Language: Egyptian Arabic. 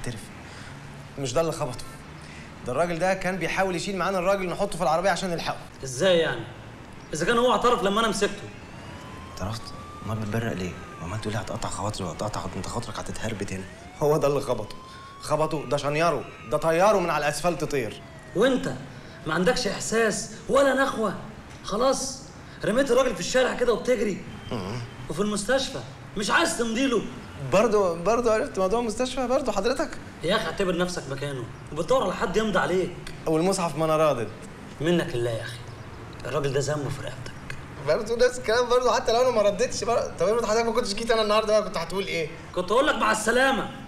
اعترف مش ده اللي خبطه ده الراجل ده كان بيحاول يشيل معانا الراجل نحطه في العربيه عشان نلحقه ازاي يعني اذا كان هو اعترف لما انا مسكته اعترفت امال بتبرق ليه وما تقولي هتقطع خواطري وهتقطع انت خاطرك هتتهربد هنا هو ده اللي خبطه خبطه ده شنيره ده طياره من على الاسفلت طير وانت ما عندكش احساس ولا نخوه خلاص رميت الراجل في الشارع كده وبتجري وفي المستشفى مش عايز تمضيله برضه برضه عرفت موضوع المستشفى برضه حضرتك يا اخي اعتبر نفسك مكانه وبتدور على حد يمضي عليك والمصحف ما انا راضد منك لله يا اخي الراجل ده ذنبه في رقبتك برضه نفس الكلام برضه حتى لو انا ما ردتش برضه طب افرض حضرتك ما كنتش جيت انا النهارده بقى كنت هتقول ايه؟ كنت اقول لك مع السلامه